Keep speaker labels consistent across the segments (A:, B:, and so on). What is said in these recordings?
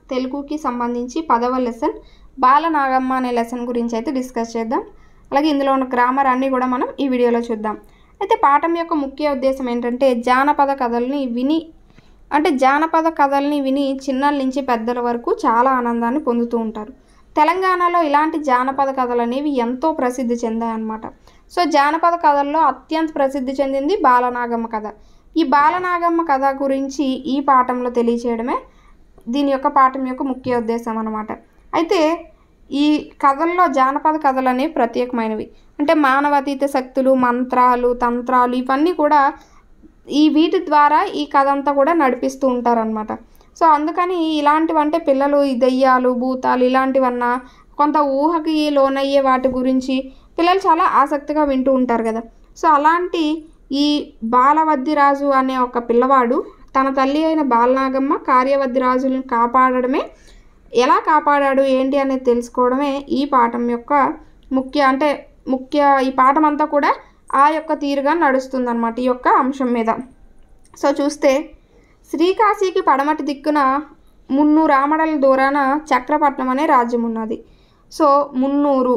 A: తెలుగుకి సంబంధించి పదవ లెసన్ బాలనాగమ్మ అనే లెసన్ గురించి అయితే డిస్కస్ చేద్దాం అలాగే ఇందులో ఉన్న గ్రామర్ అన్నీ కూడా మనం ఈ వీడియోలో చూద్దాం అయితే పాఠం యొక్క ముఖ్య ఉద్దేశం ఏంటంటే జానపద కథల్ని విని అంటే జానపద కథల్ని విని చిన్నల నుంచి పెద్దల వరకు చాలా ఆనందాన్ని పొందుతూ ఉంటారు తెలంగాణలో ఇలాంటి జానపద కథలు అనేవి ఎంతో ప్రసిద్ధి చెందాయన్నమాట సో జానపద కథల్లో అత్యంత ప్రసిద్ధి చెందింది బాలనాగమ్మ కథ ఈ బాలనాగమ్మ కథ గురించి ఈ పాఠంలో తెలియచేయడమే దీని యొక్క పాఠం యొక్క ముఖ్య ఉద్దేశం అన్నమాట అయితే ఈ కథల్లో జానపద కథలు అనేవి ప్రత్యేకమైనవి అంటే మానవాతీత శక్తులు మంత్రాలు తంత్రాలు ఇవన్నీ కూడా ఈ వీటి ద్వారా ఈ కథ అంతా కూడా నడిపిస్తూ ఉంటారనమాట సో అందుకని ఇలాంటివంటే పిల్లలు ఈ దెయ్యాలు భూతాలు ఇలాంటివన్నా కొంత ఊహకి లోనయ్యే వాటి గురించి పిల్లలు చాలా ఆసక్తిగా వింటూ ఉంటారు కదా సో అలాంటి ఈ బాలవద్దిరాజు అనే ఒక పిల్లవాడు తన తల్లి అయిన బాలనాగమ్మ కార్యవద్దిరాజులను కాపాడడమే ఎలా కాపాడాడు ఏంటి అనేది తెలుసుకోవడమే ఈ పాఠం యొక్క ముఖ్య అంటే ముఖ్య ఈ పాఠం అంతా కూడా ఆ యొక్క తీరుగా నడుస్తుందన్నమాట ఈ యొక్క అంశం మీద సో చూస్తే శ్రీకాశీకి పడమటి దిక్కున మున్నూరు ఆమడల దూరాన చక్రపట్నం అనే రాజ్యం ఉన్నది సో మున్నూరు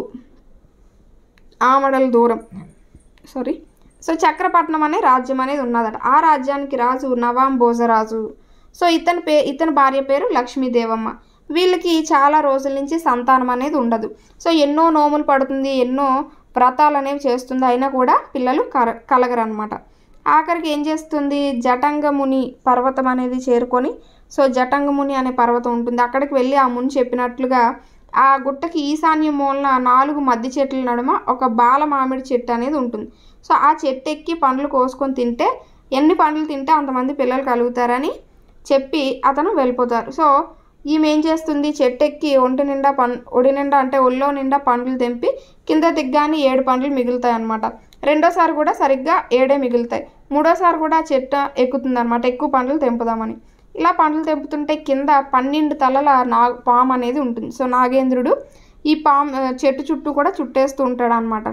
A: ఆమడల దూరం సారీ సో చక్రపట్నం అనే రాజ్యం అనేది ఉన్నదట ఆ రాజ్యానికి రాజు నవాం భోజరాజు సో ఇతని పే ఇతని భార్య పేరు లక్ష్మీదేవమ్మ వీళ్ళకి చాలా రోజుల నుంచి సంతానం అనేది ఉండదు సో ఎన్నో నోములు పడుతుంది ఎన్నో వ్రతాలు అనేవి చేస్తుంది అయినా కూడా పిల్లలు కర కలగరనమాట ఆఖరికి ఏం చేస్తుంది జటంగముని పర్వతం అనేది చేరుకొని సో జటంగముని అనే పర్వతం ఉంటుంది అక్కడికి వెళ్ళి ఆ ముని చెప్పినట్లుగా ఆ గుట్టకి ఈశాన్య మూలన నాలుగు మద్ది చెట్ల నడుమ ఒక బాల మామిడి చెట్టు అనేది ఉంటుంది సో ఆ చెట్టు ఎక్కి పండ్లు కోసుకొని తింటే ఎన్ని పండ్లు తింటే అంతమంది పిల్లలు కలుగుతారని చెప్పి అతను వెళ్ళిపోతారు సో ఈమె ఏం చేస్తుంది చెట్టు ఎక్కి ఒంటి నిండా పం ఒడి నిండా అంటే ఒళ్ళో నిండా పండ్లు తెంపి కింద దిగ్గానే ఏడు పండ్లు మిగులుతాయి అనమాట రెండోసారి కూడా సరిగ్గా ఏడే మిగులుతాయి మూడోసారి కూడా ఆ చెట్టు ఎక్కుతుంది అనమాట ఎక్కువ పండ్లు తెంపుదామని ఇలా పండ్లు తెంపుతుంటే కింద పన్నెండు తలల నా పాము అనేది ఉంటుంది సో నాగేంద్రుడు ఈ పాము చెట్టు చుట్టూ కూడా చుట్టేస్తూ ఉంటాడు అనమాట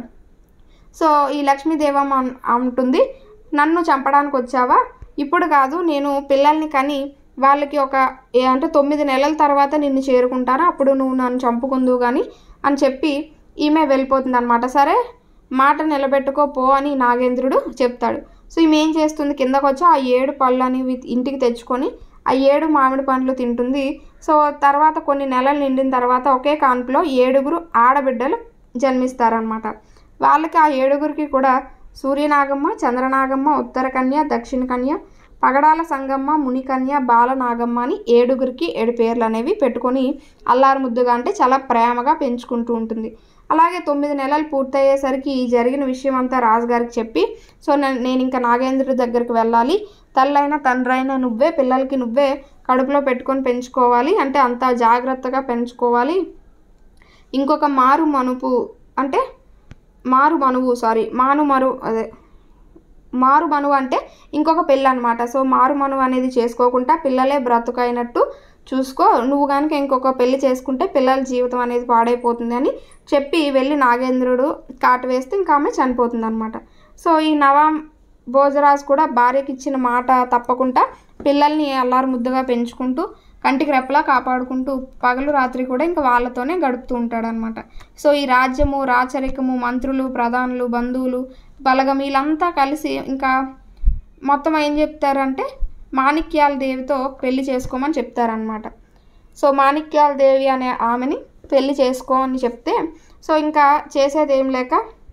A: సో ఈ లక్ష్మీదేవమ్మ అన్- అంటుంది నన్ను చంపడానికి వచ్చావా ఇప్పుడు కాదు నేను పిల్లల్ని కని వాళ్ళకి ఒక ఏ అంటే తొమ్మిది నెలల తర్వాత నిన్ను చేరుకుంటాను అప్పుడు నువ్వు నన్ను చంపుకుందు కానీ అని చెప్పి ఈమె వెళ్ళిపోతుంది అనమాట సరే మాట నిలబెట్టుకో పో అని నాగేంద్రుడు చెప్తాడు సో ఈమె ఏం చేస్తుంది కిందకు వచ్చి ఆ ఏడు పళ్ళు అనేవి ఇంటికి తెచ్చుకొని ఆ ఏడు మామిడి పండ్లు తింటుంది సో తర్వాత కొన్ని నెలలు నిండిన తర్వాత ఒకే కాన్పులో ఏడుగురు ఆడబిడ్డలు జన్మిస్తారనమాట వాళ్ళకి ఆ ఏడుగురికి కూడా సూర్యనాగమ్మ చంద్రనాగమ్మ ఉత్తర కన్య దక్షిణ కన్య పగడాల సంగమ్మ మునికన్య బాలనాగమ్మ అని ఏడుగురికి ఏడు పేర్లు అనేవి పెట్టుకొని అల్లారు ముద్దుగా అంటే చాలా ప్రేమగా పెంచుకుంటూ ఉంటుంది అలాగే తొమ్మిది నెలలు పూర్తయ్యేసరికి ఈ జరిగిన విషయం అంతా రాజుగారికి చెప్పి సో నే- నేను ఇంకా నాగేంద్రుడి దగ్గరికి వెళ్ళాలి తల్లైన తండ్రైన నువ్వే పిల్లలకి నువ్వే కడుపులో పెట్టుకొని పెంచుకోవాలి అంటే అంత జాగ్రత్తగా పెంచుకోవాలి ఇంకొక మారు మనుపు అంటే మారు మనువు సారీ మాను మరు అదే మారు మనువు అంటే ఇంకొక పెళ్ళి అనమాట సో మారు మనువు అనేది చేసుకోకుండా పిల్లలే బ్రతుకైనట్టు చూసుకో నువ్వు కనుక ఇంకొక పెళ్లి చేసుకుంటే పిల్లల జీవితం అనేది పాడైపోతుంది అని చెప్పి వెళ్ళి నాగేంద్రుడు కాటు వేస్తే ఇంకా ఆమె చనిపోతుంది అనమాట సో ఈ నవాం భోజరాజు కూడా భార్యకి ఇచ్చిన మాట తప్పకుండా పిల్లల్ని అల్లారు ముద్దుగా పెంచుకుంటూ కంటికి రెప్పలా కాపాడుకుంటూ పగలు రాత్రి కూడా ఇంకా వాళ్ళతోనే గడుపుతూ ఉంటాడనమాట సో ఈ రాజ్యము రాచరికము మంత్రులు ప్రధానులు బంధువులు బలగం వీళ్ళంతా కలిసి ఇంకా మొత్తం ఏం చెప్తారంటే మాణిక్యాల దేవితో పెళ్లి చేసుకోమని చెప్తారనమాట సో మాణిక్యాల దేవి అనే ఆమెని పెళ్లి చేసుకో అని చెప్తే సో ఇంకా చేసేది ఏం లేక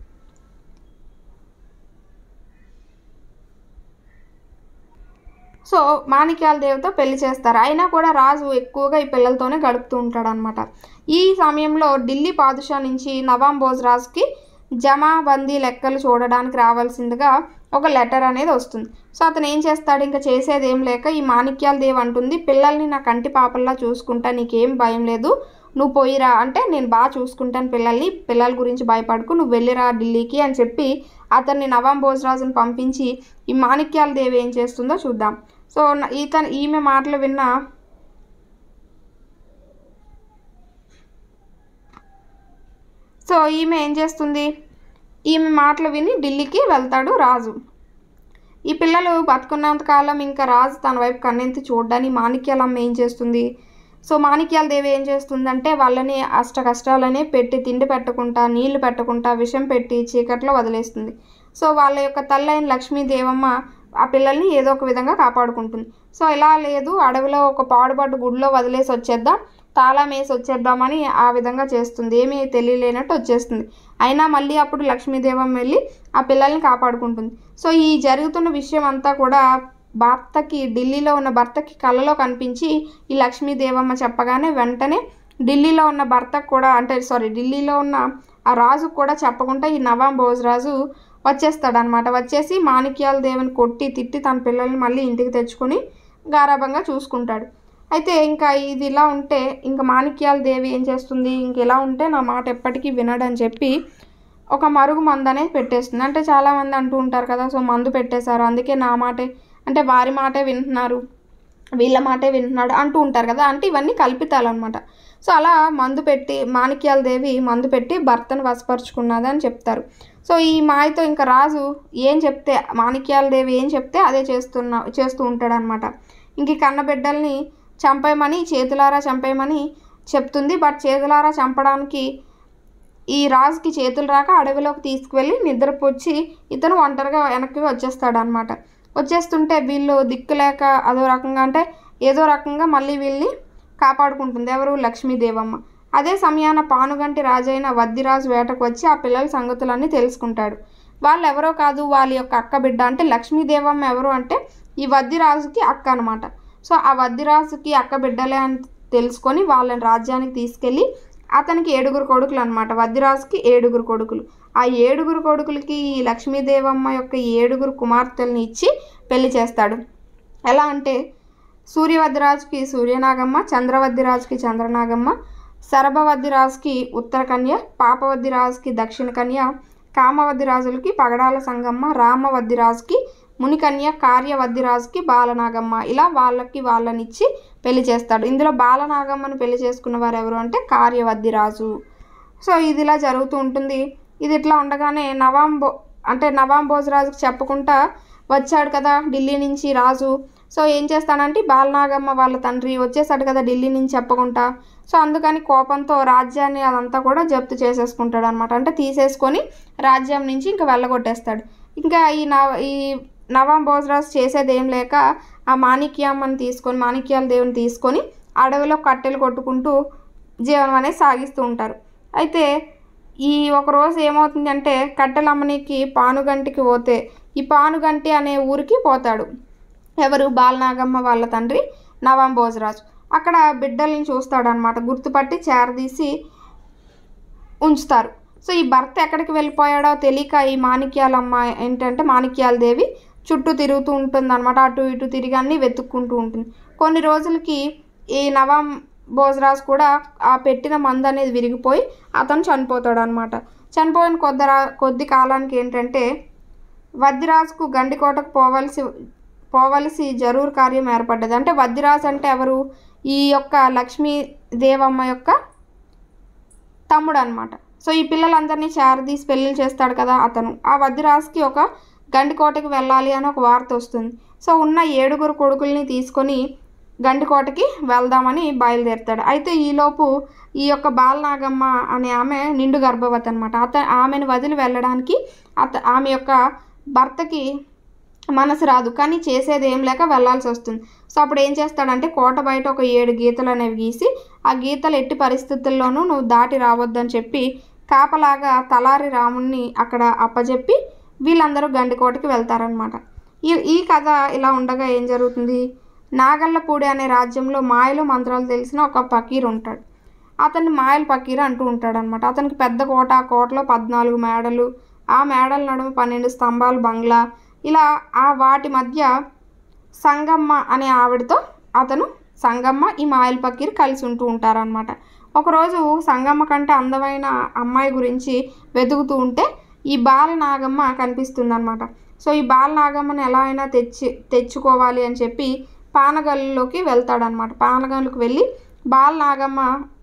A: సో మాణిక్యాల దేవితో పెళ్లి చేస్తారు అయినా కూడా రాజు ఎక్కువగా ఈ పిల్లలతోనే గడుపుతూ ఉంటాడనమాట ఈ సమయంలో ఢిల్లీ పాదుషా నుంచి నవాం భోజ్ రాజుకి జమాబందీ లెక్కలు చూడడానికి రావాల్సిందిగా ఒక లెటర్ అనేది వస్తుంది సో అతను ఏం చేస్తాడు ఇంకా చేసేది ఏం లేక ఈ మాణిక్యాల దేవి అంటుంది పిల్లల్ని నా కంటి పాపల్లా చూసుకుంటా నీకేం భయం లేదు నువ్వు పోయిరా అంటే నేను బాగా చూసుకుంటాను పిల్లల్ని పిల్లల గురించి భయపడకు నువ్వు వెళ్ళిరా ఢిల్లీకి అని చెప్పి అతన్ని నవాం భోజరాజుని పంపించి ఈ మాణిక్యాల దేవి ఏం చేస్తుందో చూద్దాం సో న- ఇతను ఈమె మాటలు విన్న సో ఈమె ఏం చేస్తుంది ఈమె మాటలు విని ఢిల్లీకి వెళ్తాడు రాజు ఈ పిల్లలు బతుకున్నంత కాలం ఇంకా రాజు తన వైపు కన్నెత్తి చూడడానికి మాణిక్యాలమ్మ ఏం చేస్తుంది సో మాణిక్యాల దేవి ఏం చేస్తుందంటే వాళ్ళని అష్ట కష్టాలని పెట్టి తిండి పెట్టకుండా నీళ్లు పెట్టకుండా విషం పెట్టి చీకట్లో వదిలేస్తుంది సో వాళ్ళ యొక్క తల్లి అయిన లక్ష్మీదేవమ్మ ఆ పిల్లల్ని ఏదో ఒక విధంగా కాపాడుకుంటుంది సో ఇలా లేదు అడవిలో ఒక పాడుబడ్డ గుడిలో వదిలేసి వచ్చేద్దాం తాళం వేసి వచ్చేద్దామని ఆ విధంగా చేస్తుంది ఏమీ తెలియలేనట్టు వచ్చేస్తుంది అయినా మళ్ళీ అప్పుడు లక్ష్మీదేవమ్మ వెళ్ళి ఆ పిల్లల్ని కాపాడుకుంటుంది సో ఈ జరుగుతున్న విషయం అంతా కూడా భర్తకి ఢిల్లీలో ఉన్న భర్తకి కలలో కనిపించి ఈ లక్ష్మీదేవమ్మ చెప్పగానే వెంటనే ఢిల్లీలో ఉన్న భర్తకు కూడా అంటే సారీ ఢిల్లీలో ఉన్న ఆ రాజుకు కూడా చెప్పకుండా ఈ నవాబ్ భోజరాజు వచ్చేస్తాడనమాట వచ్చేసి మాణిక్యాల దేవిని కొట్టి తిట్టి తన పిల్లల్ని మళ్ళీ ఇంటికి తెచ్చుకొని గారాభంగా చూసుకుంటాడు అయితే ఇంకా ఇది ఇలా ఉంటే ఇంకా మాణిక్యాల దేవి ఏం చేస్తుంది ఇంక ఇలా ఉంటే నా మాట ఎప్పటికీ వినడని చెప్పి ఒక మరుగు మందు అనేది పెట్టేస్తుంది అంటే చాలామంది అంటూ ఉంటారు కదా సో మందు పెట్టేశారు అందుకే నా మాటే అంటే వారి మాటే వింటున్నారు వీళ్ళ మాటే వింటున్నాడు అంటూ ఉంటారు కదా అంటే ఇవన్నీ కల్పితాలు అనమాట సో అలా మందు పెట్టి మాణిక్యాల దేవి మందు పెట్టి భర్తను వశపరుచుకున్నది అని చెప్తారు సో ఈ మాయతో ఇంకా రాజు ఏం చెప్తే మాణిక్యాల దేవి ఏం చెప్తే అదే చేస్తున్న చేస్తూ ఉంటాడు అనమాట ఇంక ఈ కన్న బిడ్డల్ని చంపేయమని చేతులారా చంపేయమని చెప్తుంది బట్ చేతులారా చంపడానికి ఈ రాజుకి చేతులు రాక అడవిలోకి తీసుకువెళ్ళి నిద్రపోచ్చి ఇతను ఒంటరిగా వెనక్కి వచ్చేస్తాడు అనమాట వచ్చేస్తుంటే వీళ్ళు దిక్కులేక అదో రకంగా అంటే ఏదో రకంగా మళ్ళీ వీళ్ళని కాపాడుకుంటుంది ఎవరు లక్ష్మీదేవమ్మ అదే సమయాన పానుగంటి రాజైన వద్దిరాజు వేటకు వచ్చి ఆ పిల్లల సంగతులన్నీ తెలుసుకుంటాడు వాళ్ళు ఎవరో కాదు వాళ్ళ యొక్క అక్క బిడ్డ అంటే లక్ష్మీదేవమ్మ ఎవరు అంటే ఈ వద్దిరాజుకి అక్క అనమాట సో ఆ వద్దిరాజుకి అక్క బిడ్డలే అని తెలుసుకొని వాళ్ళని రాజ్యానికి తీసుకెళ్ళి అతనికి ఏడుగురు కొడుకులు అనమాట వద్దిరాజుకి ఏడుగురు కొడుకులు ఆ ఏడుగురు కొడుకులకి ఈ లక్ష్మీదేవమ్మ యొక్క ఏడుగురు కుమార్తెల్ని ఇచ్చి పెళ్లి చేస్తాడు ఎలా అంటే సూర్యవద్దిరాజుకి సూర్యనాగమ్మ చంద్రవద్దిరాజుకి చంద్రనాగమ్మ శరభవద్దిరాజుకి ఉత్తర కన్య పాపవద్దిరాజుకి దక్షిణ కన్య కామవద్దిరాజులకి పగడాల సంగమ్మ రామవద్దిరాజుకి మునికన్య కార్యవద్దిరాజుకి బాలనాగమ్మ ఇలా వాళ్ళకి వాళ్ళనిచ్చి పెళ్లి చేస్తాడు ఇందులో బాలనాగమ్మని పెళ్లి చేసుకున్న వారు ఎవరు అంటే కార్యవద్దిరాజు సో ఇది ఇలా జరుగుతూ ఉంటుంది ఇది ఇట్లా ఉండగానే నవాంబో అంటే నవాం భోజరాజుకి చెప్పకుండా వచ్చాడు కదా ఢిల్లీ నుంచి రాజు సో ఏం చేస్తానంటే బాలనాగమ్మ వాళ్ళ తండ్రి వచ్చేసాడు కదా ఢిల్లీ నుంచి చెప్పకుండా సో అందుకని కోపంతో రాజ్యాన్ని అదంతా కూడా జప్తు చేసేసుకుంటాడు అనమాట అంటే తీసేసుకొని రాజ్యం నుంచి ఇంకా వెళ్ళగొట్టేస్తాడు ఇంకా ఈ నవ ఈ నవాం భోజరాజు చేసేది ఏం లేక ఆ మాణిక్యమ్మని తీసుకొని మాణిక్యాల దేవుని తీసుకొని అడవిలో కట్టెలు కొట్టుకుంటూ జీవనం అనేది సాగిస్తూ ఉంటారు అయితే ఈ ఒక రోజు ఏమవుతుంది అంటే కట్టెలు అమ్మనికి పానుగంటికి పోతే ఈ పానుగంటి అనే ఊరికి పోతాడు ఎవరు బాలనాగమ్మ వాళ్ళ తండ్రి నవాం భోజరాజు అక్కడ బిడ్డల్ని చూస్తాడనమాట గుర్తుపట్టి చేరదీసి ఉంచుతారు సో ఈ భర్త ఎక్కడికి వెళ్ళిపోయాడో తెలియక ఈ మాణిక్యాలమ్మ ఏంటంటే మాణిక్యాల దేవి చుట్టూ తిరుగుతూ ఉంటుంది అనమాట అటు ఇటు తిరిగి అన్నీ వెతుక్కుంటూ ఉంటుంది కొన్ని రోజులకి ఈ నవాం భోజరాజు కూడా ఆ పెట్టిన మందు అనేది విరిగిపోయి అతను చనిపోతాడు అనమాట చనిపోయిన కొద్ది రా కొద్ది కాలానికి ఏంటంటే వద్దిరాజుకు గండికోటకు పోవలసి పోవలసి జరూరు కార్యం ఏర్పడ్డది అంటే వద్దిరాజు అంటే ఎవరు ఈ యొక్క లక్ష్మీ దేవమ్మ యొక్క తమ్ముడు అనమాట సో ఈ పిల్లలందరినీ చేరదీసి పెళ్ళిళ్ళు చేస్తాడు కదా అతను ఆ వద్దిరాజుకి ఒక గండికోటకి వెళ్ళాలి అని ఒక వార్త వస్తుంది సో ఉన్న ఏడుగురు కొడుకుల్ని తీసుకొని గండికోటకి వెళ్దామని బయలుదేరుతాడు అయితే ఈలోపు ఈ యొక్క బాలనాగమ్మ అనే ఆమె నిండు గర్భవతి అనమాట అత ఆమెను వదిలి వెళ్ళడానికి అత ఆమె యొక్క భర్తకి మనసు రాదు కానీ చేసేది ఏం లేక వెళ్ళాల్సి వస్తుంది సో అప్పుడు ఏం చేస్తాడంటే కోట బయట ఒక ఏడు గీతలు అనేవి గీసి ఆ గీతలు ఎట్టి పరిస్థితుల్లోనూ నువ్వు దాటి రావద్దని చెప్పి కాపలాగా తలారి రాముణ్ణి అక్కడ అప్పజెప్పి వీళ్ళందరూ గండికోటకి వెళ్తారనమాట ఈ ఈ కథ ఇలా ఉండగా ఏం జరుగుతుంది నాగల్లపూడి అనే రాజ్యంలో మాయలు మంత్రాలు తెలిసిన ఒక ఫకీర్ ఉంటాడు అతన్ని మాయల ఫకీర్ అంటూ ఉంటాడు అనమాట అతనికి పెద్ద కోట ఆ కోటలో పద్నాలుగు మేడలు ఆ మేడల నడుమ పన్నెండు స్తంభాలు బంగ్లా ఇలా ఆ వాటి మధ్య సంగమ్మ అనే ఆవిడతో అతను సంగమ్మ ఈ మాయల ఫకీర్ కలిసి ఉంటూ ఉంటారనమాట ఒకరోజు సంగమ్మ కంటే అందమైన అమ్మాయి గురించి వెతుకుతూ ఉంటే ఈ బాలనాగమ్మ కనిపిస్తుందన్నమాట సో ఈ బాలనాగమ్మని ఎలా అయినా తెచ్చి తెచ్చుకోవాలి అని చెప్పి పానగల్లులోకి వెళ్తాడనమాట పానగల్లుకి వెళ్ళి బాలనాగమ్మ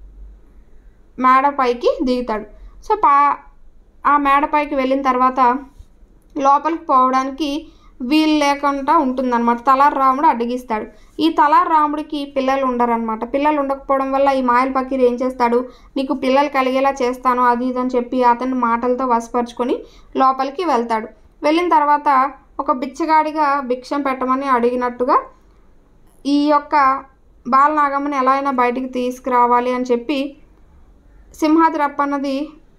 A: మేడపైకి దిగుతాడు సో పా ఆ మేడపైకి వెళ్ళిన తర్వాత లోపలికి పోవడానికి వీలు లేకుండా ఉంటుందన్నమాట తలార్ రాముడు అడ్డగిస్తాడు ఈ తలార్ రాముడికి పిల్లలు ఉండరన్నమాట పిల్లలు ఉండకపోవడం వల్ల ఈ మాయల పకీర్ ఏం చేస్తాడు నీకు పిల్లలు కలిగేలా చేస్తాను అది ఇది అని చెప్పి అతన్ని మాటలతో వశపరుచుకొని లోపలికి వెళ్తాడు వెళ్ళిన తర్వాత ఒక బిచ్చగాడిగా భిక్షం పెట్టమని అడిగినట్టుగా ఈ యొక్క బాలనాగమ్మని ఎలా అయినా బయటికి తీసుకురావాలి అని చెప్పి సింహాద్రి అప్పన్నది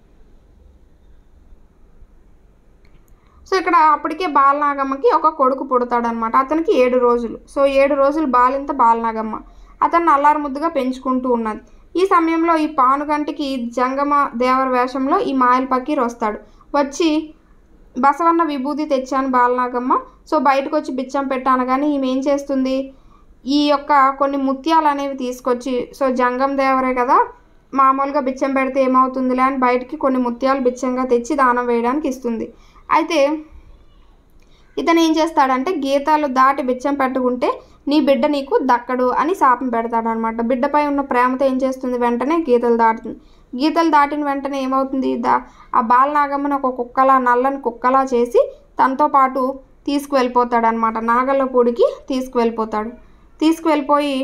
A: సో ఇక్కడ అప్పటికే బాలనాగమ్మకి ఒక కొడుకు పుడతాడనమాట అతనికి ఏడు రోజులు సో ఏడు రోజులు బాలింత బాలనాగమ్మ అతన్ని అల్లారు ముద్దుగా పెంచుకుంటూ ఉన్నది ఈ సమయంలో ఈ పానుగంటికి జంగమ దేవర వేషంలో ఈ మాయల పకీర్ వస్తాడు వచ్చి బసవన్న విభూతి తెచ్చాను బాలనాగమ్మ సో బయటకు వచ్చి బిచ్చం పెట్టాను కానీ ఈమె ఏం చేస్తుంది ఈ యొక్క కొన్ని ముత్యాలు అనేవి తీసుకొచ్చి సో జంగం దేవరే కదా మామూలుగా బిచ్చం పెడితే ఏమవుతుందిలే అని బయటికి కొన్ని ముత్యాలు బిచ్చంగా తెచ్చి దానం వేయడానికి ఇస్తుంది అయితే ఇతను ఏం చేస్తాడంటే గీతాలు దాటి బిచ్చం పెట్టుకుంటే నీ బిడ్డ నీకు దక్కడు అని శాపం పెడతాడనమాట బిడ్డపై ఉన్న ప్రేమతో ఏం చేస్తుంది వెంటనే గీతలు దాటుతుంది గీతలు దాటిన వెంటనే ఏమవుతుంది దా ఆ బాలనాగమ్మని ఒక కుక్కలా నల్లని కుక్కలా చేసి తనతో పాటు తీసుకువెళ్ళిపోతాడనమాట నాగల్లపూడికి తీసుకువెళ్ళిపోతాడు తీసుకువెళ్ళిపోయి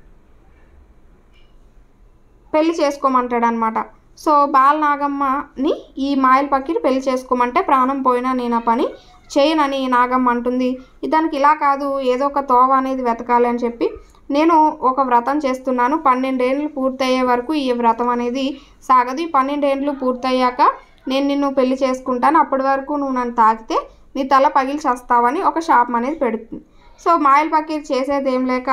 A: పెళ్లి చేసుకోమంటాడు అనమాట సో బాలనాగమ్మని ఈ మాయల పక్కిని పెళ్లి చేసుకోమంటే ప్రాణం పోయినా నేను ఆ పని చేయనని నాగమ్మ అంటుంది ఇతనికి ఇలా కాదు ఏదో ఒక తోవ అనేది వెతకాలి అని చెప్పి నేను ఒక వ్రతం చేస్తున్నాను పన్నెండేళ్ళు పూర్తయ్యే వరకు ఈ వ్రతం అనేది సాగదు ఈ పన్నెండేళ్ళు పూర్తయ్యాక నేను నిన్ను పెళ్లి చేసుకుంటాను అప్పటి వరకు నువ్వు నన్ను తాకితే నీ తల పగిలి చేస్తావని ఒక శాపం అనేది పెడుతుంది సో మాయల పకీర్ చేసేది ఏం లేక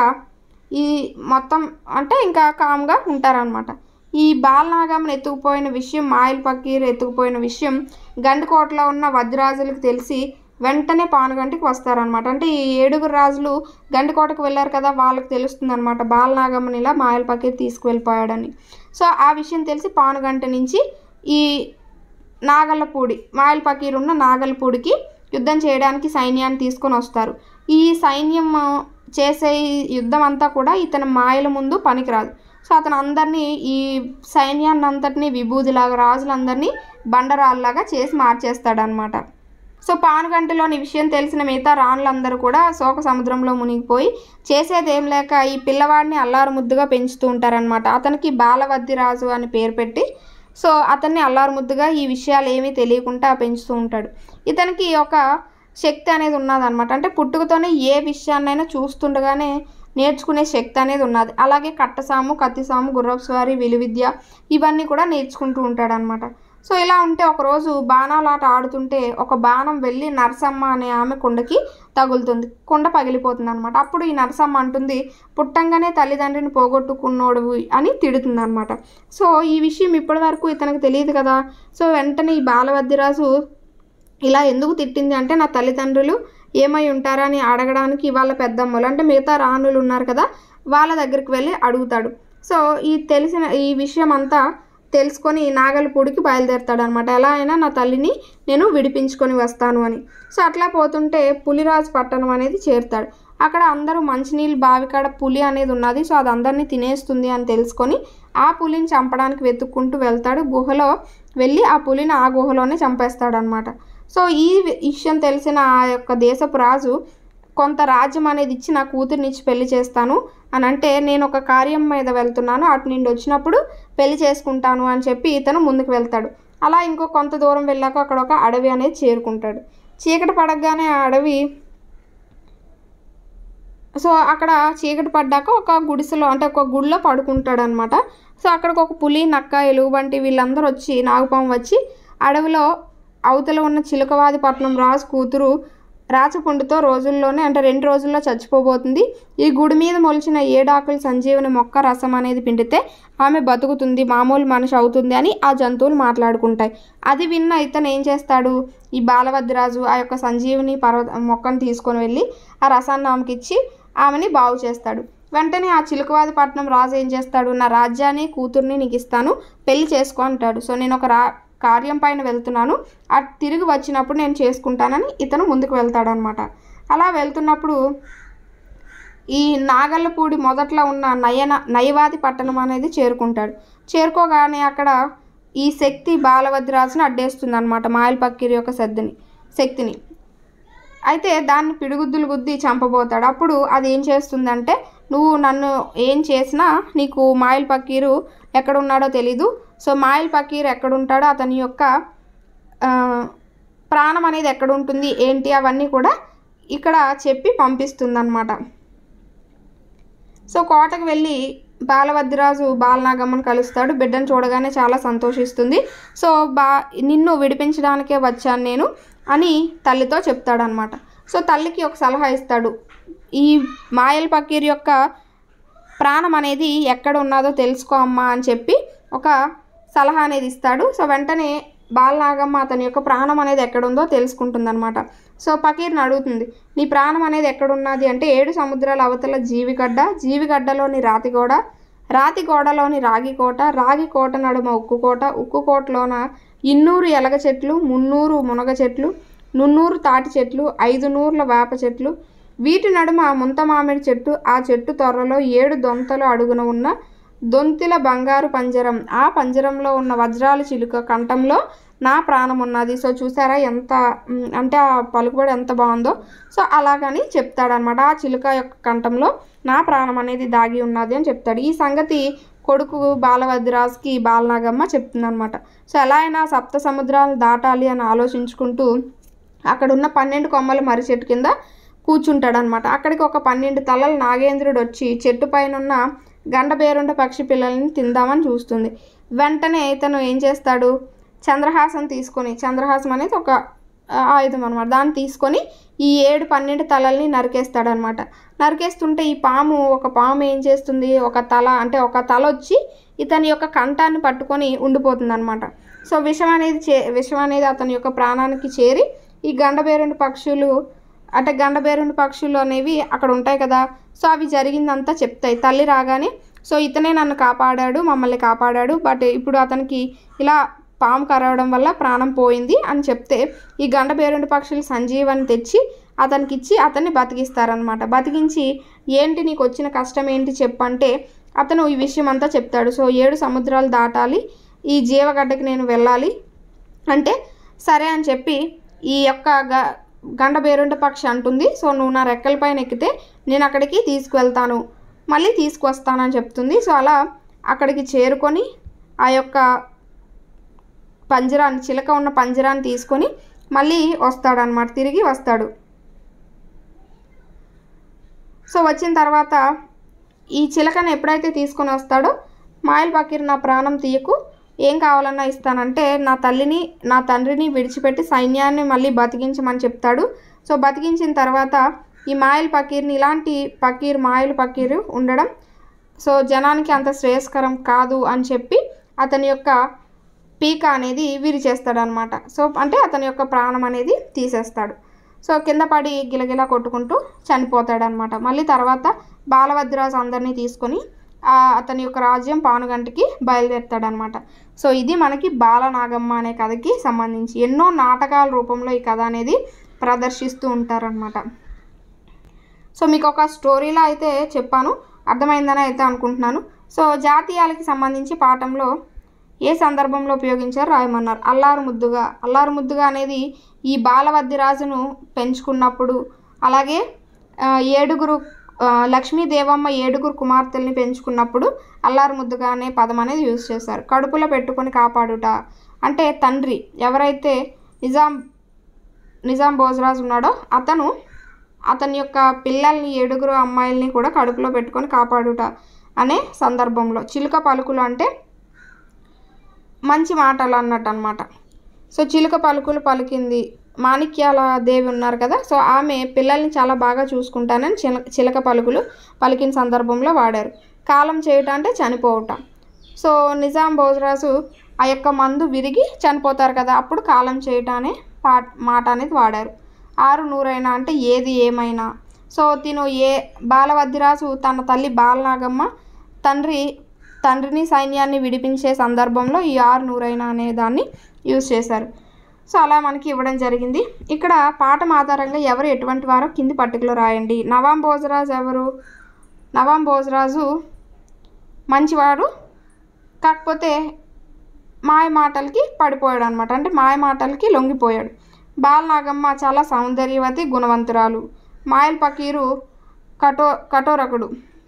A: ఈ మొత్తం అంటే ఇంకా కామ్గా ఉంటారనమాట ఈ బాలనాగమ్మని ఎత్తుకుపోయిన విషయం మాయల్ పకీర్ ఎత్తుకుపోయిన విషయం గండికోటలో ఉన్న వజ్రాజులకు తెలిసి వెంటనే పానుగంటికి వస్తారనమాట అంటే ఈ ఏడుగురు రాజులు గండికోటకు వెళ్ళారు కదా వాళ్ళకి తెలుస్తుంది అనమాట బాలనాగమ్మని ఇలా మాయల్ పకీర్ తీసుకువెళ్ళిపోయాడని సో ఆ విషయం తెలిసి పానుగంట నుంచి ఈ నాగల్లపూడి మాయల్ పకీర్ ఉన్న నాగల్పూడికి యుద్ధం చేయడానికి సైన్యాన్ని తీసుకొని వస్తారు ఈ సైన్యం ఆ, చేసే ఈ యుద్ధం అంతా కూడా ఇతని మాయల ముందు పనికిరాదు సో అతను అందరినీ ఈ సైన్యాన్ని అంతటినీ విభూదిలాగా రాజులందరినీ బండరాళ్ళలాగా చేసి మార్చేస్తాడనమాట సో పానుగంటిలోని విషయం తెలిసిన మిగతా రాణులందరూ కూడా శోక సముద్రంలో మునిగిపోయి చేసేదేం లేక ఈ పిల్లవాడిని అల్లారు ముద్దుగా పెంచుతూ ఉంటారనమాట అతనికి బాలవద్ది రాజు అని పేరు పెట్టి సో అతన్ని అల్లారు ముద్దుగా ఈ విషయాలు ఏమీ తెలియకుండా పెంచుతూ ఉంటాడు ఇతనికి ఒక శక్తి అనేది ఉన్నదన్నమాట అంటే పుట్టుకతోనే ఏ విషయాన్నైనా చూస్తుండగానే నేర్చుకునే శక్తి అనేది ఉన్నది అలాగే కట్టసాము కత్తిసాము గుర్రపు స్వారీ విలువిద్య ఇవన్నీ కూడా నేర్చుకుంటూ ఉంటాడనమాట సో ఇలా ఉంటే ఒకరోజు బాణాలాట ఆడుతుంటే ఒక బాణం వెళ్ళి నరసమ్మ అనే ఆమె కుండకి తగులుతుంది కుండ పగిలిపోతుంది అనమాట అప్పుడు ఈ నరసమ్మ అంటుంది పుట్టంగానే తల్లిదండ్రిని పోగొట్టుకున్నోడు అని తిడుతుంది అనమాట సో ఈ విషయం ఇప్పటి వరకు ఇతనికి తెలియదు కదా సో వెంటనే ఈ బాలవద్దిరాజు ఇలా ఎందుకు తిట్టింది అంటే నా తల్లిదండ్రులు ఏమై ఉంటారని అడగడానికి వాళ్ళ పెద్దమ్మలు అంటే మిగతా రాణులు ఉన్నారు కదా వాళ్ళ దగ్గరికి వెళ్ళి అడుగుతాడు సో ఈ తెలిసిన ఈ విషయం అంతా తెలుసుకొని నాగలపూడికి బయలుదేరుతాడు అనమాట ఎలా అయినా నా తల్లిని నేను విడిపించుకొని వస్తాను అని సో అట్లా పోతుంటే పులిరాజు పట్టణం అనేది చేరుతాడు అక్కడ అందరూ మంచినీళ్ళు బావి కాడ పులి అనేది ఉన్నది సో అది అందరినీ తినేస్తుంది అని తెలుసుకొని ఆ పులిని చంపడానికి వెతుక్కుంటూ వెళ్తాడు గుహలో వెళ్ళి ఆ పులిని ఆ గుహలోనే చంపేస్తాడనమాట సో ఈ వి- విషయం తెలిసిన ఆ యొక్క దేశపు రాజు కొంత రాజ్యం అనేది ఇచ్చి నా కూతుర్నిచ్చి పెళ్లి చేస్తాను అని అంటే నేను ఒక కార్యం మీద వెళ్తున్నాను అటు నుండి వచ్చినప్పుడు పెళ్లి చేసుకుంటాను అని చెప్పి ఇతను ముందుకు వెళ్తాడు అలా ఇంకో కొంత దూరం వెళ్ళాక అక్కడ ఒక అడవి అనేది చేరుకుంటాడు చీకటి పడగానే ఆ అడవి సో అక్కడ చీకటి పడ్డాక ఒక గుడిసెలో అంటే ఒక గుడిలో పడుకుంటాడు అనమాట సో అక్కడికి ఒక పులి నక్క ఎలుగుబంటి వీళ్ళందరూ వచ్చి నాగుపాము వచ్చి అడవిలో అవతల ఉన్న చిలకవాది పట్నం రాజు కూతురు రాచపుండుతో రోజుల్లోనే అంటే రెండు రోజుల్లో చచ్చిపోబోతుంది ఈ గుడి మీద మొలిచిన ఏడాకులు సంజీవని మొక్క రసం అనేది పిండితే ఆమె బతుకుతుంది మామూలు మనిషి అవుతుంది అని ఆ జంతువులు మాట్లాడుకుంటాయి అది విన్న ఇతను ఏం చేస్తాడు ఈ బాలవద్రాజు ఆ యొక్క సంజీవని పర్వత మొక్కను తీసుకొని వెళ్ళి ఆ రసాన్ని ఆమెకి ఇచ్చి ఆమెని బాగు చేస్తాడు వెంటనే ఆ చిలుకవాది పట్నం రాజు ఏం చేస్తాడు నా రాజ్యాన్ని కూతుర్ని నీకు ఇస్తాను పెళ్లి చేసుకో అంటాడు సో నేను ఒక రా కార్యం పైన వెళ్తున్నాను అటు తిరిగి వచ్చినప్పుడు నేను చేసుకుంటానని ఇతను ముందుకు వెళ్తాడనమాట అలా వెళ్తున్నప్పుడు ఈ నాగల్లపూడి మొదట్లో ఉన్న నయన నయవాది పట్టణం అనేది చేరుకుంటాడు చేరుకోగానే అక్కడ ఈ శక్తి బాలవద్రాజుని అడ్డేస్తుంది అనమాట మాయల్ పక్కీరి యొక్క శక్తిని శక్తిని అయితే దాన్ని పిడుగుద్దులు గుద్ది చంపబోతాడు అప్పుడు అది ఏం చేస్తుందంటే నువ్వు నన్ను ఏం చేసినా నీకు మాయిల్ పకీరు ఎక్కడున్నాడో తెలీదు సో మాయిల్ పకీర్ ఎక్కడుంటాడో అతని యొక్క ఆ, ప్రాణం అనేది ఎక్కడ ఉంటుంది ఏంటి అవన్నీ కూడా ఇక్కడ చెప్పి పంపిస్తుందన్నమాట సో కోటకు వెళ్ళి బాలవద్దిరాజు బాలనాగమ్మను కలుస్తాడు బిడ్డను చూడగానే చాలా సంతోషిస్తుంది సో బా నిన్ను విడిపించడానికే వచ్చాను నేను అని తల్లితో చెప్తాడనమాట సో తల్లికి ఒక సలహా ఇస్తాడు ఈ మాయల్ పకీర్ యొక్క ప్రాణం అనేది ఎక్కడ ఉన్నదో తెలుసుకో అమ్మా అని చెప్పి ఒక సలహా అనేది ఇస్తాడు సో వెంటనే బాలనాగమ్మ అతని యొక్క ప్రాణం అనేది ఎక్కడుందో తెలుసుకుంటుందన్నమాట సో పకీర్ని అడుగుతుంది నీ ప్రాణం అనేది ఎక్కడున్నది అంటే ఏడు సముద్రాల అవతల జీవిగడ్డ జీవిగడ్డలోని రాతిగోడ రాతి గోడలోని రాగి కోట రాగి కోట నడుమ ఉక్కు కోట ఉక్కు కోటలోన ఇన్నూరు ఎలగ చెట్లు మున్నూరు మునగ చెట్లు నున్నూరు తాటి చెట్లు ఐదు నూర్ల వేప చెట్లు వీటి నడుమ ముంత మామిడి చెట్టు ఆ చెట్టు తొర్రలో ఏడు దొంతలు అడుగున ఉన్న దొంతిల బంగారు పంజరం ఆ పంజరంలో ఉన్న వజ్రాల చిలుక కంఠంలో నా ప్రాణం ఉన్నది సో చూసారా ఎంత మ్, అంటే ఆ పలుకుబడి ఎంత బాగుందో సో అలాగని చెప్తాడనమాట ఆ చిలుక యొక్క కంఠంలో నా ప్రాణం అనేది దాగి ఉన్నది అని చెప్తాడు ఈ సంగతి కొడుకు బాలవద్రాజ్కి బాలనాగమ్మ చెప్తుందనమాట సో ఎలా అయినా సప్త సముద్రాలు దాటాలి అని ఆలోచించుకుంటూ అక్కడ ఉన్న పన్నెండు కొమ్మల మర్రి చెట్టు కింద కూర్చుంటాడనమాట అక్కడికి ఒక పన్నెండు తలల నాగేంద్రుడు వచ్చి చెట్టు పైన ఉన్న గండబేరుండ పక్షి పిల్లల్ని తిందామని చూస్తుంది వెంటనే ఇతను ఏం చేస్తాడు చంద్రహాసం తీసుకొని చంద్రహాసం అనేది ఒక ఆ, ఆయుధం అనమాట దాన్ని తీసుకొని ఈ ఏడు పన్నెండు తలల్ని నరికేస్తాడనమాట నరికేస్తుంటే ఈ పాము ఒక పాము ఏం చేస్తుంది ఒక తల అంటే ఒక తల వచ్చి ఇతని యొక్క కంఠాన్ని పట్టుకొని ఉండిపోతుంది అనమాట సో విషం అనేది చే విషం అనేది అతని యొక్క ప్రాణానికి చేరి ఈ గండబేరుండి పక్షులు అంటే గండబేరుండి పక్షులు అనేవి అక్కడ ఉంటాయి కదా సో అవి జరిగిందంతా చెప్తాయి తల్లి రాగానే సో ఇతనే నన్ను కాపాడాడు మమ్మల్ని కాపాడాడు బట్ ఇప్పుడు అతనికి ఇలా పాము కరవడం వల్ల ప్రాణం పోయింది అని చెప్తే ఈ గండబేరుండి పక్షులు సంజీవని తెచ్చి అతనికి ఇచ్చి అతన్ని బతికిస్తారనమాట బతికించి ఏంటి నీకు వచ్చిన కష్టం ఏంటి చెప్పంటే అతను ఈ విషయం అంతా చెప్తాడు సో ఏడు సముద్రాలు దాటాలి ఈ జీవగడ్డకి నేను వెళ్ళాలి అంటే సరే అని చెప్పి ఈ యొక్క గ గండ బేరుండ పక్షి అంటుంది సో నువ్వు నా రెక్కల పైన ఎక్కితే నేను అక్కడికి తీసుకువెళ్తాను మళ్ళీ తీసుకొస్తానని చెప్తుంది సో అలా అక్కడికి చేరుకొని ఆ యొక్క పంజరాన్ని చిలక ఉన్న పంజరాన్ని తీసుకొని మళ్ళీ వస్తాడనమాట తిరిగి వస్తాడు సో వచ్చిన తర్వాత ఈ చిలకను ఎప్పుడైతే తీసుకొని వస్తాడో మాయల్ పకీర్ నా ప్రాణం తీయకు ఏం కావాలన్నా ఇస్తానంటే నా తల్లిని నా తండ్రిని విడిచిపెట్టి సైన్యాన్ని మళ్ళీ బతికించమని చెప్తాడు సో బతికించిన తర్వాత ఈ మాయల్ పకీర్ని ఇలాంటి పకీర్ మాయల్ పకీర్ ఉండడం సో జనానికి అంత శ్రేయస్కరం కాదు అని చెప్పి అతని యొక్క పీక అనేది విరిచేస్తాడనమాట సో అంటే అతని యొక్క ప్రాణం అనేది తీసేస్తాడు సో కింద పడి గిలగిలా కొట్టుకుంటూ చనిపోతాడనమాట మళ్ళీ తర్వాత బాలభద్రాజు అందరినీ తీసుకొని ఆ అతని యొక్క రాజ్యం పానుగంటికి బయలుదేరుతాడనమాట సో ఇది మనకి బాలనాగమ్మ అనే కథకి సంబంధించి ఎన్నో నాటకాల రూపంలో ఈ కథ అనేది ప్రదర్శిస్తూ ఉంటారనమాట సో మీకు ఒక స్టోరీలా అయితే చెప్పాను అర్థమైందని అయితే అనుకుంటున్నాను సో జాతీయాలకి సంబంధించి పాఠంలో ఏ సందర్భంలో ఉపయోగించారు రాయమన్నారు అల్లారు ముద్దుగా అల్లారు ముద్దుగా అనేది ఈ బాలవద్దిరాజును పెంచుకున్నప్పుడు అలాగే ఆ, ఏడుగురు ఆ, లక్ష్మీదేవమ్మ ఏడుగురు కుమార్తెల్ని పెంచుకున్నప్పుడు అల్లారు ముద్దుగా అనే పదం అనేది యూజ్ చేశారు కడుపులో పెట్టుకొని కాపాడుట అంటే తండ్రి ఎవరైతే నిజాం నిజాం భోజరాజు ఉన్నాడో అతను అతని యొక్క పిల్లల్ని ఏడుగురు అమ్మాయిల్ని కూడా కడుపులో పెట్టుకొని కాపాడుట అనే సందర్భంలో చిలుక పలుకులు అంటే మంచి మాటలు అన్నట్టు అనమాట సో చిలుక పలుకులు పలికింది మాణిక్యాల దేవి ఉన్నారు కదా సో ఆమె పిల్లల్ని చాలా బాగా చూసుకుంటానని చిల చిలక పలుకులు పలికిన సందర్భంలో వాడారు కాలం చేయటం అంటే చనిపోవటం సో నిజాం భోజరాజు ఆ యొక్క మందు విరిగి చనిపోతారు కదా అప్పుడు కాలం చేయటం అనే పా మాట అనేది వాడారు ఆరు నూరైనా అంటే ఏది ఏమైనా సో తిను ఏ బాలవద్దిరాజు తన తల్లి బాలనాగమ్మ తండ్రి తండ్రిని సైన్యాన్ని విడిపించే సందర్భంలో ఈ ఆరు నూరైనా అనే దాన్ని యూజ్ చేశారు సో అలా మనకి ఇవ్వడం జరిగింది ఇక్కడ పాఠం ఆధారంగా ఎవరు ఎటువంటి వారో కింది పట్టికలో రాయండి నవాం భోజరాజు ఎవరు నవాం భోజరాజు మంచివాడు కాకపోతే మాయ మాటలకి పడిపోయాడు అనమాట అంటే మాయ మాటలకి లొంగిపోయాడు బాలనాగమ్మ చాలా సౌందర్యవతి గుణవంతురాలు మాయల్ పకీరు కఠో కఠోరకుడు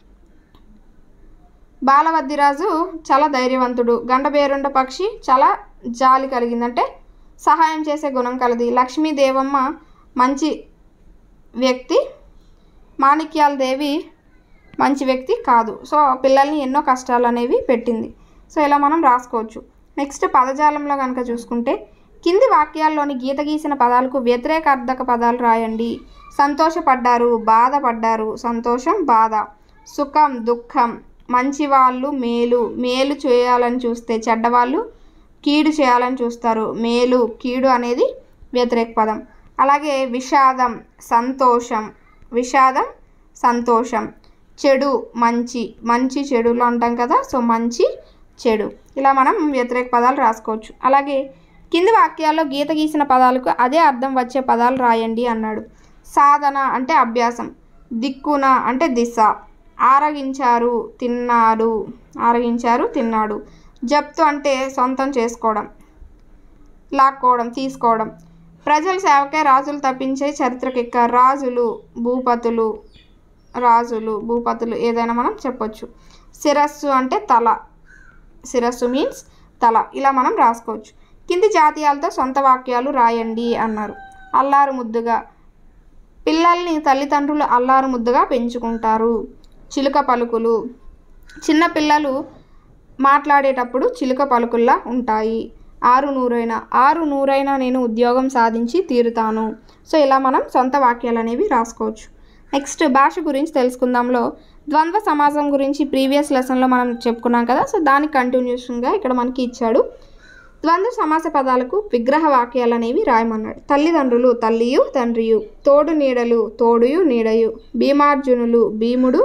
A: బాలవద్దిరాజు చాలా ధైర్యవంతుడు గండబేరుండ పక్షి చాలా జాలి కలిగిందంటే సహాయం చేసే గుణం కలది లక్ష్మీదేవమ్మ మంచి వ్యక్తి మాణిక్యాల దేవి మంచి వ్యక్తి కాదు సో పిల్లల్ని ఎన్నో కష్టాలు అనేవి పెట్టింది సో ఇలా మనం రాసుకోవచ్చు నెక్స్ట్ పదజాలంలో కనుక చూసుకుంటే కింది వాక్యాల్లోని గీత గీసిన పదాలకు వ్యతిరేక అర్థక పదాలు రాయండి సంతోషపడ్డారు బాధపడ్డారు సంతోషం బాధ సుఖం దుఃఖం మంచివాళ్ళు మేలు మేలు చేయాలని చూస్తే చెడ్డవాళ్ళు కీడు చేయాలని చూస్తారు మేలు కీడు అనేది వ్యతిరేక పదం అలాగే విషాదం సంతోషం విషాదం సంతోషం చెడు మంచి మంచి చెడులు అంటాం కదా సో మంచి చెడు ఇలా మనం వ్యతిరేక పదాలు రాసుకోవచ్చు అలాగే కింది వాక్యాల్లో గీత గీసిన పదాలకు అదే అర్థం వచ్చే పదాలు రాయండి అన్నాడు సాధన అంటే అభ్యాసం దిక్కున అంటే దిశ ఆరగించారు తిన్నారు ఆరగించారు తిన్నాడు జప్తు అంటే సొంతం చేసుకోవడం లాక్కోవడం తీసుకోవడం ప్రజల సేవకే రాజులు తప్పించే చరిత్రకెక్క రాజులు భూపతులు రాజులు భూపతులు ఏదైనా మనం చెప్పొచ్చు శిరస్సు అంటే తల శిరస్సు మీన్స్ తల ఇలా మనం రాసుకోవచ్చు కింది జాతీయాలతో సొంత వాక్యాలు రాయండి అన్నారు అల్లారు ముద్దుగా పిల్లల్ని తల్లిదండ్రులు అల్లారు ముద్దుగా పెంచుకుంటారు చిలుక పలుకులు చిన్న పిల్లలు మాట్లాడేటప్పుడు చిలుక పలుకుల్లా ఉంటాయి ఆరు నూరైనా ఆరు నూరైనా నేను ఉద్యోగం సాధించి తీరుతాను సో ఇలా మనం సొంత వాక్యాలు అనేవి రాసుకోవచ్చు నెక్స్ట్ భాష గురించి తెలుసుకుందాంలో ద్వంద్వ సమాజం గురించి ప్రీవియస్ లెసన్లో మనం చెప్పుకున్నాం కదా సో దానికి కంటిన్యూషన్గా ఇక్కడ మనకి ఇచ్చాడు ద్వంద్వ సమాస పదాలకు విగ్రహ వాక్యాలు అనేవి రాయమన్నాడు తల్లిదండ్రులు తల్లియు తండ్రియు తోడు నీడలు తోడుయు నీడయు భీమార్జునులు భీముడు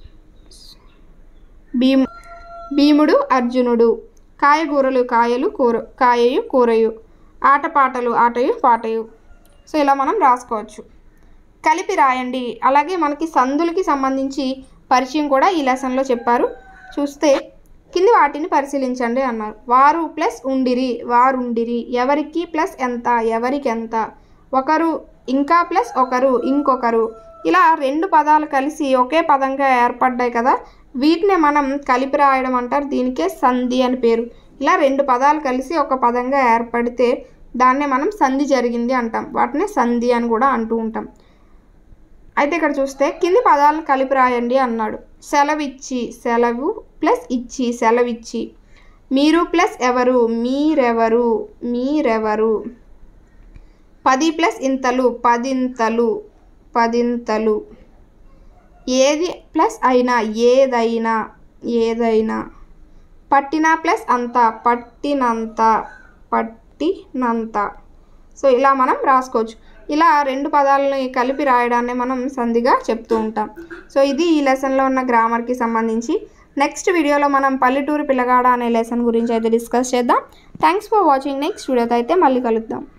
A: భీము భీముడు అర్జునుడు కాయగూరలు కాయలు కూర కాయయు కూరయు ఆటపాటలు ఆటయు పాటయు సో ఇలా మనం రాసుకోవచ్చు కలిపి రాయండి అలాగే మనకి సందులకి సంబంధించి పరిచయం కూడా ఈ లెసన్లో చెప్పారు చూస్తే కింది వాటిని పరిశీలించండి అన్నారు వారు ప్లస్ ఉండిరి వారుండిరి ఎవరికి ప్లస్ ఎంత ఎవరికి ఎంత ఒకరు ఇంకా ప్లస్ ఒకరు ఇంకొకరు ఇలా రెండు పదాలు కలిసి ఒకే పదంగా ఏర్పడ్డాయి కదా వీటిని మనం కలిపి రాయడం అంటారు దీనికే సంధి అని పేరు ఇలా రెండు పదాలు కలిసి ఒక పదంగా ఏర్పడితే దాన్నే మనం సంధి జరిగింది అంటాం వాటిని సంధి అని కూడా అంటూ ఉంటాం అయితే ఇక్కడ చూస్తే కింది పదాలను కలిపి రాయండి అన్నాడు సెలవిచ్చి సెలవు ప్లస్ ఇచ్చి సెలవిచ్చి మీరు ప్లస్ ఎవరు మీరెవరు మీరెవరు పది ప్లస్ ఇంతలు పదింతలు పదింతలు ఏది ప్లస్ అయినా ఏదైనా ఏదైనా పట్టిన ప్లస్ అంత పట్టినంత పట్టినంత సో ఇలా మనం రాసుకోవచ్చు ఇలా రెండు పదాలని కలిపి రాయడాన్ని మనం సంధిగా చెప్తూ ఉంటాం సో ఇది ఈ లెసన్లో ఉన్న గ్రామర్కి సంబంధించి నెక్స్ట్ వీడియోలో మనం పల్లెటూరు పిల్లగాడ అనే లెసన్ గురించి అయితే డిస్కస్ చేద్దాం థ్యాంక్స్ ఫర్ వాచింగ్ నెక్స్ట్ వీడియోతో అయితే మళ్ళీ కలుద్దాం